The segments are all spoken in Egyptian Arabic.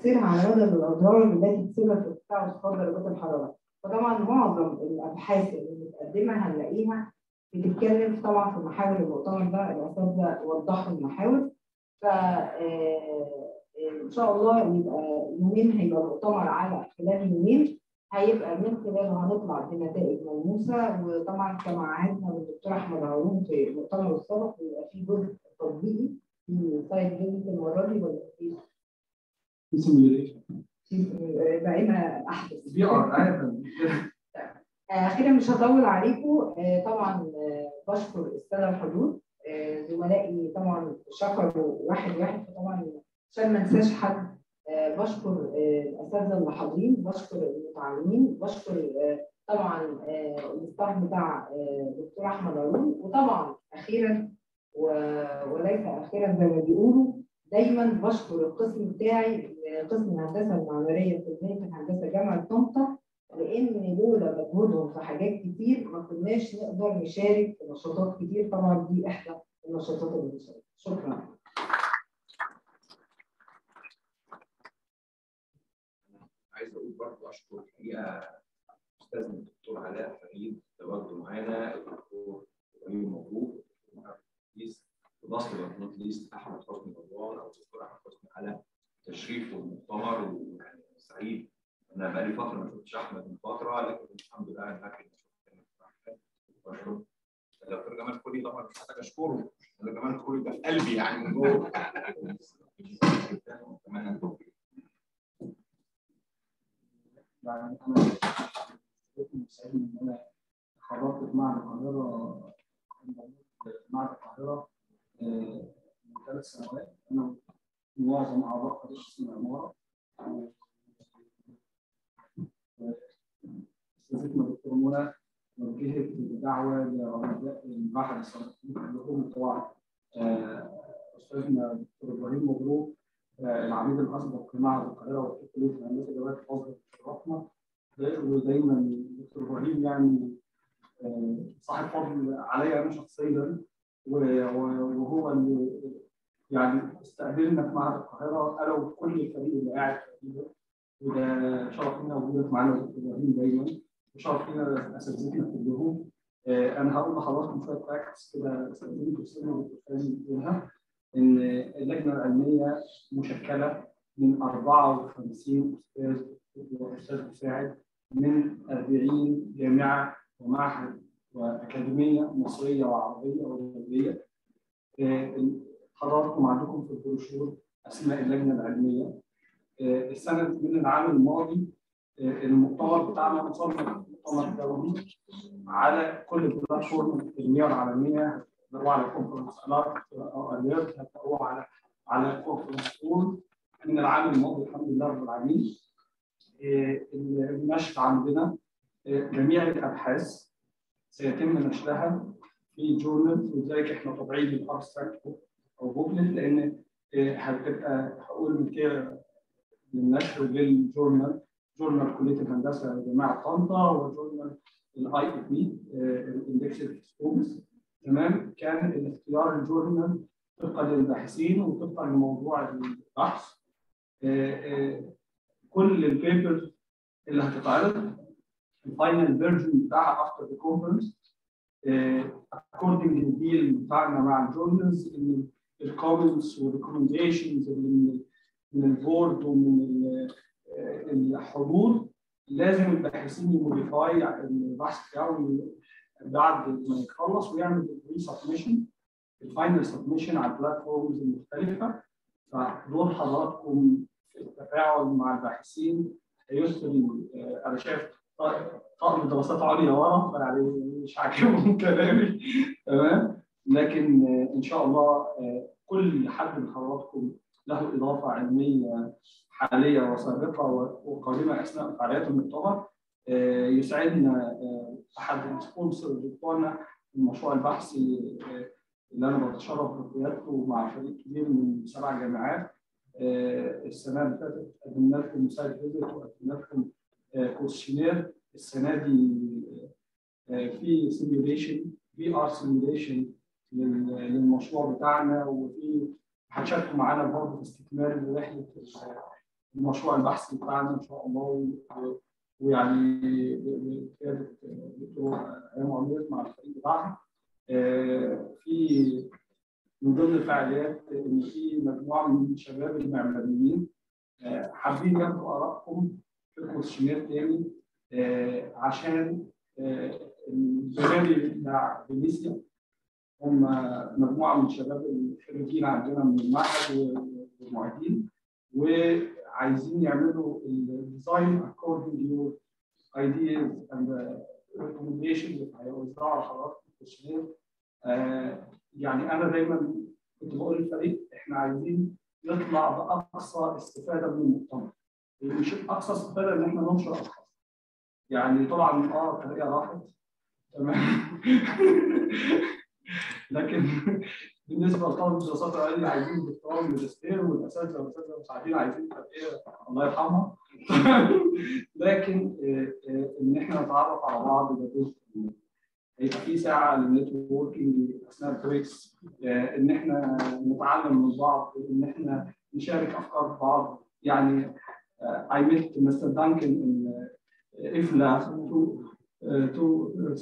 وتأثيرها على مدى الأضرار التي تسبب في ارتفاع وانخفاض درجات الحرارة فطبعا معظم الأبحاث اللي متقدمة هنلاقيها بتتكلم طبعا في محاور المؤتمر ده الأساتذة وضحوا المحاور ف ان شاء الله يبقى يومين هيبقى المؤتمر على خلال يومين هيبقى من خلاله هنطلع بنتائج ملموسه وطبعا كما عهدنا بالدكتور احمد هارون في المؤتمر السابق يبقى في جزء تطبيقي في سايت فيزيت المره دي ولا في في سيميوليشن بقينا احدث في ار اخيرا مش هطول عليكم طبعا بشكر الساده الحضور زملائي طبعا شكروا واحد واحد فطبعا عشان ما انساش حد بشكر الاساتذه اللي حاضرين بشكر المتعاونين بشكر طبعا الاستاف بتاع دكتور احمد هارون وطبعا اخيرا وليس اخيرا زي ما بيقولوا دايما بشكر القسم بتاعي قسم الهندسه المعماريه في كليه الهندسه جامعه طنطا لان لولا مجهودهم في حاجات كتير ما كناش نقدر نشارك في نشاطات كتير طبعا دي احدى النشاطات اللي بنشارك شكرا عايز اقول برضه اشكر الحقيقه استاذنا الدكتور علاء فريد تواجده معانا الدكتور ابراهيم مبروك ولاست بس نوت ليست احمد حسني رضوان او الدكتور احمد حسني على تشريفه المؤتمر ويعني سعيد انا بقالي فتره ما شفتش احمد من فتره لكن الحمد لله انا فاكر بشكر الدكتور جمال كولي طبعا مش محتاج اشكره الدكتور جمال كولي ده في قلبي يعني من جوه اتمنى التوفيق يعني انا سعيد ان انا خرجت في معهد القاهره معهد القاهره من ثلاث سنوات انا معظم اعضاء فريق قسم العماره استاذتنا الدكتور منى وجهت دعوه لعلماء المعهد الصناعي كلهم طبعا استاذنا الدكتور ابراهيم مبروك العميد الاسبق لمعهد القاهره وفي كليه الهندسه جامعه الازهر شرفنا ودايما دكتور ابراهيم يعني صاحب فضل عليا انا شخصيا وهو اللي يعني استقبلنا في معهد القاهره انا وكل الفريق اللي قاعد تقريبا وده شرف لنا وجودك معانا دكتور ابراهيم دايما وشرف لنا اساتذتنا كلهم انا هقول لحضراتكم شويه فاكتس كده استاذنكم تسلموا دكتور فادي ان اللجنه العلميه مشكله من 54 استاذ واستاذ مساعد من 40 جامعه ومعهد واكاديميه مصريه وعربيه ودوليه حضراتكم عندكم في البروشور اسماء اللجنه العلميه السنه من العام الماضي المؤتمر بتاعنا مصمم مؤتمر دولي على كل البلاتفورم التنميه العالميه هتلاقوه على كونفرنس الارت او اليرت هتلاقوه على على كونفرنس اول من العام الماضي الحمد لله رب العالمين النشر عندنا جميع الابحاث سيتم نشرها في جورنال ولذلك احنا طابعين الابستراكت او بوكلت لان هتبقى هقول كده للنشر للجورنال جورنال كليه الهندسه جامعه طنطا وجورنال الاي اي بي الاندكس سكولز تمام كان الاختيار الجورنال طبقا للباحثين وطبقا لموضوع البحث كل البيبرز اللي هتتعرض الفاينل فيرجن بتاعها افتر ذا كونفرنس اكوردنج للديل بتاعنا مع الجورنالز ان الكومنتس والريكومنديشنز اللي من البورد ومن الحضور لازم الباحثين يموديفاي البحث بتاعه بعد ما يخلص ويعمل ري سبمشن الفاينل سبمشن على البلاتفورمز المختلفه فدور حضراتكم في التفاعل مع الباحثين هيسري انا شايف طاقم دراسات عليا ورا يعني مش عاجبهم كلامي تمام لكن ان شاء الله كل حد من حضراتكم له اضافه علميه حاليه وسابقه وقادمه اثناء فعاليات المؤتمر يسعدنا احد السبونسرز بتوعنا المشروع البحثي اللي انا بتشرف بقيادته مع فريق كبير من سبع جامعات السنه اللي فاتت قدمنا لكم سايت فيزيت وقدمنا لكم كويشنير السنه دي في سيميوليشن في ار سيميوليشن للمشروع بتاعنا وفي هتشاركوا معانا برضه في استكمال رحله المشروع البحثي بتاعنا ان شاء الله و- ويعني بقياده الدكتور ايام عمير مع الفريق بتاعها آه، في من ضمن الفعاليات ان في مجموعه من الشباب المعماريين آه، حابين ياخدوا ارائكم في كويشنير تاني آه، عشان آه، البرنامج بتاع فينيسيا هم مجموعه من الشباب الخريجين عندنا من المعهد والمعيدين وعايزين يعملوا الديزاين according to your ideas and the recommendations اللي هيوزعوا على حضراتكم في الكويشنير آه، يعني انا دايما كنت بقول للفريق احنا عايزين نطلع باقصى استفاده من المؤتمر مش اقصى استفاده ان احنا ننشر اشخاص يعني طبعا اه الطريقه راحت تمام لكن بالنسبه لطلبه الدراسات العليا عايزين دكتوراه وماجستير والاساتذه والاساتذه المساعدين عايزين ترقيه الله يرحمها لكن آه، آه، ان احنا نتعرف على بعض ده جزء من هيبقى في ساعه للنتوركينج اثناء البريكس آه، ان احنا نتعلم من بعض ان احنا نشارك افكار بعض يعني I met Mr. Duncan in uh, IFLA to, uh,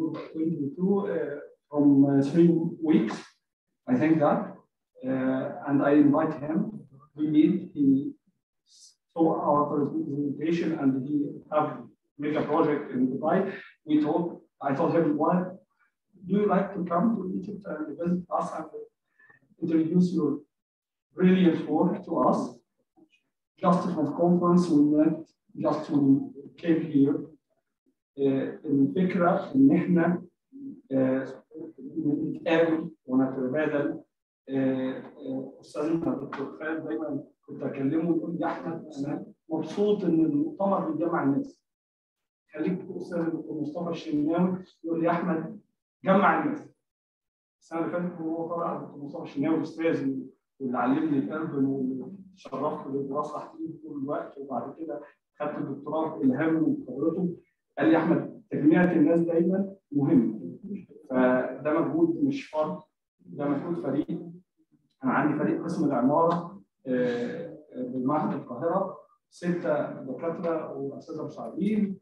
2022 uh, from uh, three weeks, I think that. Uh, and I invite him. We meet. He saw our presentation and he have made a project in Dubai. We told, I told him, why do you like to come to Egypt and visit us and introduce your brilliant work to us? Just for conference, we went just to came here. آه، الفكرة إن إحنا آه، نتقابل ونتبادل آه، آه، أستاذنا الدكتور خالد دايما كنت أكلمه يقول لي يا أحمد أنا مبسوط إن المؤتمر بيجمع الناس. خليك أستاذ الدكتور مصطفى الشناوي يقول لي يا أحمد جمع الناس. السنة اللي فاتت هو طلع الدكتور مصطفى الشناوي أستاذ واللي علمني الأردن واللي شرفت بالدراسة تحتيه طول الوقت وبعد كده خدت الدكتوراه بإلهامه وخبرته قال لي يا احمد تجميعة الناس دايما مهم فده مجهود مش فرد ده مجهود فريق انا عندي فريق قسم العماره آه، آه، بمعهد القاهره سته دكاتره واساتذه مساعدين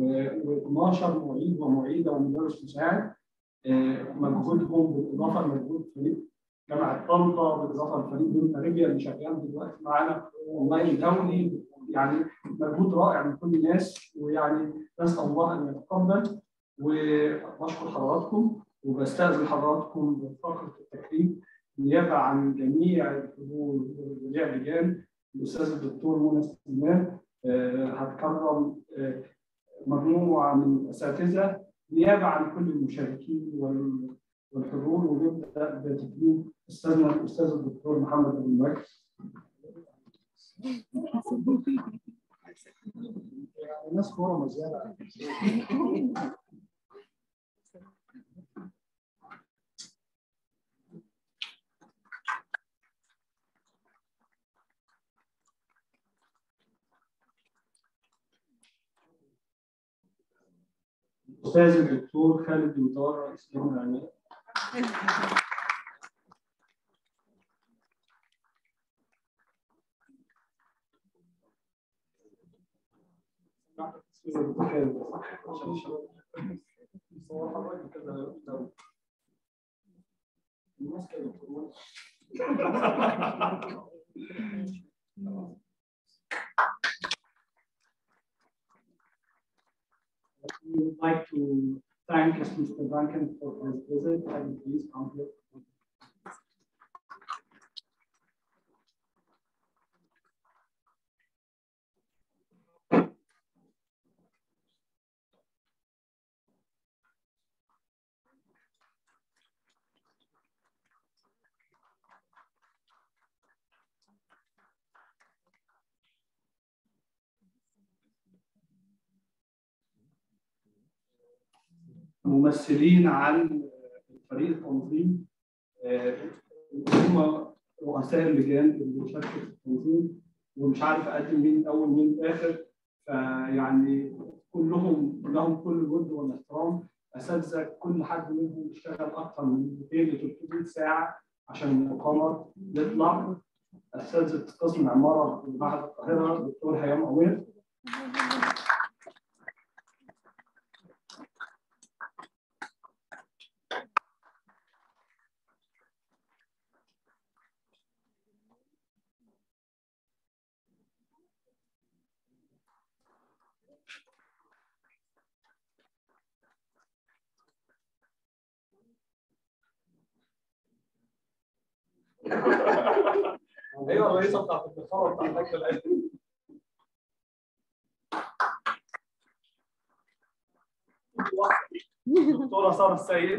و12 معيد ومعيده ومدرس مساعد آه، مجهودهم بالاضافه لمجهود فريق جامعه طنطا بالاضافه لفريق بنت اريبيا اللي شغال دلوقتي معانا اونلاين دولي يعني مجهود رائع من كل الناس ويعني نسال الله ان يتقبل وبشكر حضراتكم وبستاذن حضراتكم بفقره التكريم نيابه عن جميع الحضور وجميع اللجان الاستاذ الدكتور منى سليمان آه، هتكرم آه، مجموعه من الاساتذه نيابه عن كل المشاركين وال- والحضور ونبدا بتكريم استاذنا الاستاذ الدكتور محمد ابو المجد يعني ناس كوره زياده الاستاذ الدكتور خالد مطار رئيس لجنه العنايه We would like to thank Mr. Duncan for his visit and please come here. ممثلين عن فريق التنظيم آه، هم رؤساء اللجان اللي بيشاركوا في التنظيم ومش عارف اقدم مين اول مين اخر فيعني كلهم لهم كل الود والاحترام اساتذه كل حد منهم اشتغل اكثر من 200 ل 300 ساعه عشان المؤتمر يطلع اساتذه قسم عماره في معهد القاهره الدكتور هيام عوير ايوه الرئيسه بتاعت الدكتوره بتاعت الاكل دكتوره ساره السيد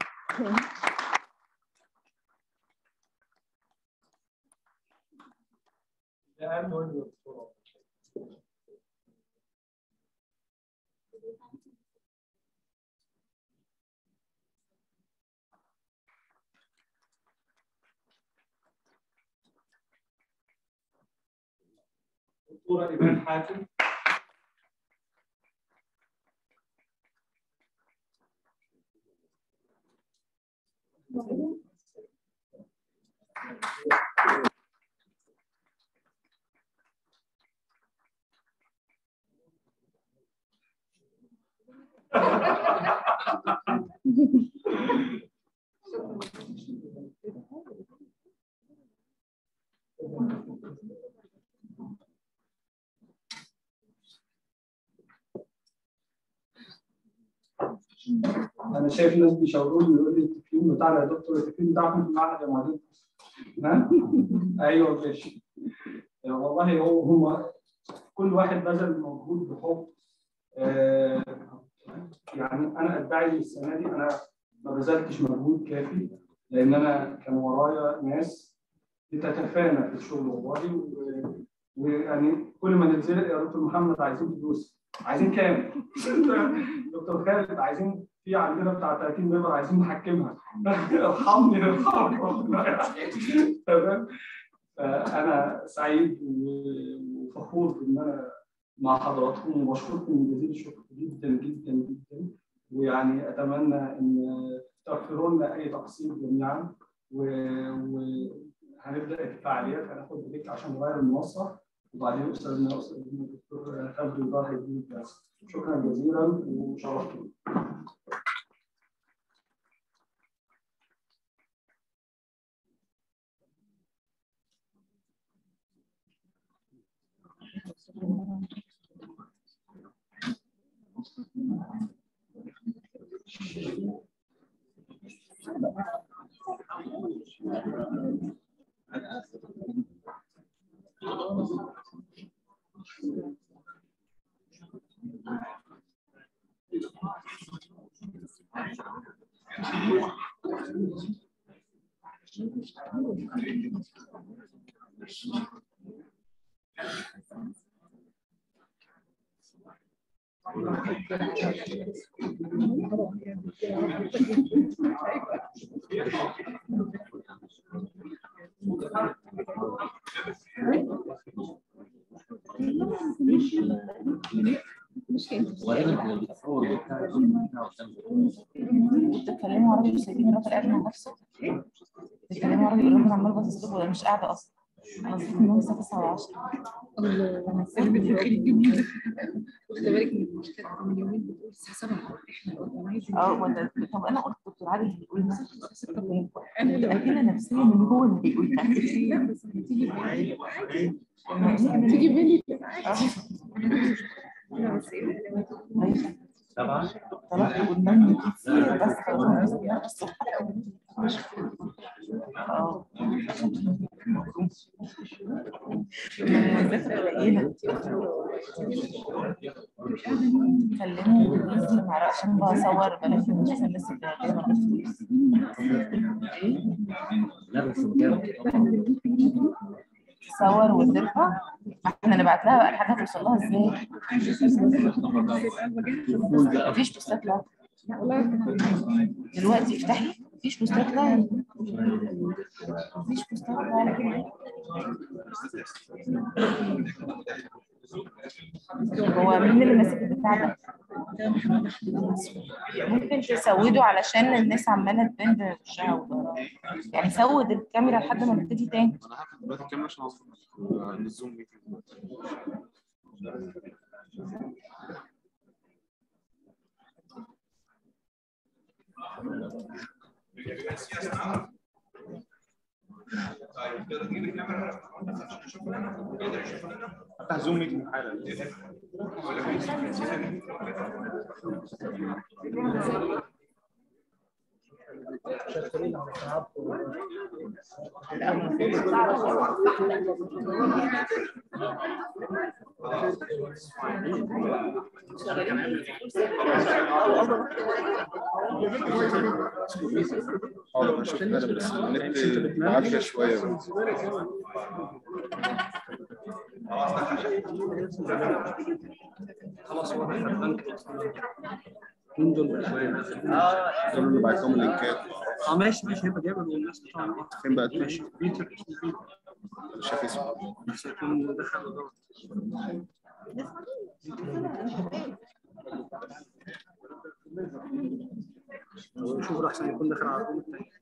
يا أهلا وسهلا دكتورة. دكتورة إيمان حاتم انا شايف ناس بيشاوروني يقول لي التكريم بتاعنا يا دكتور التكريم بتاعكم في المعهد يا معلم ها ايوه ماشي والله هو هم كل واحد بذل مجهود بحب آه يعني انا ادعي السنه دي انا ما بذلتش مجهود كافي لان انا كان ورايا ناس بتتفانى في الشغل والله و- ويعني كل ما نتزنق يا دكتور محمد عايزين فلوس عايزين كام؟ دكتور خالد عايزين في عندنا بتاع 30 مليون عايزين نحكمها ارحمني ارحمني تمام فانا سعيد وفخور بان انا مع حضراتكم وبشكركم جزيل الشكر جدا جدا جدا ويعني اتمنى ان تغفروا لنا اي تقصير جميعا وهنبدا الفعاليات هناخد بريك عشان نغير المنصه وبعدين استاذنا استاذنا الدكتور خالد رضا هيديني الدرس شكرا جزيلا وشرفتم بتتكلموا عربي وسايبين الراجل قاعد مع نفسه بتتكلموا عربي الراجل عمال باصص لكم ولا مش قاعده اصلا نصيب ان هو الساعه 9 و10 الله اللي بتفكري الجميل خلي بالك من المشكله من يومين بتقول الساعه 7 احنا الاورجنايزنج اه وانت طب انا قلت دكتور عادل اللي بيقول مثلا الساعه 6 بالليل انا اللي متاكده نفسيا ان هو اللي بيقولها لا بس هتيجي بالي هتيجي بالي لا بس ايه طبعا طلعت قدام كتير بس خلاص الصبح اه المميزات قليله كلموا انجليزي ما اعرفش عشان بصور بلاش نشوف الناس اللي جايه فلوس ايه لا بس بجد تصور وترفع ما احنا نبعت لها بقى الحاجه توصل لها ازاي مفيش بوستات لايف دلوقتي افتحي مفيش بوستات لايف مفيش بوستات لايف هو مين اللي ماسك البتاع ده؟ ده محمد احمد منصور ممكن تسودوا علشان الناس عماله تبان بوشها وظهرها يعني سود الكاميرا لحد ما نبتدي تاني انا هاخد دلوقتي الكاميرا عشان اوصل للزوم ميتنج افتح زوم ميتنج حالا اه انا شفت انا بس النت بعافيه شويه خلاص هو البنك مين دول دول اللي بعت لهم اللينكات اه ماشي ماشي هيبقى جايبه والناس طبعا فين بقى ماشي بيتر اسمه بيتر مش شايف اسمه بس يكون دخل دوت شوف احسن يكون داخل على الروم التاني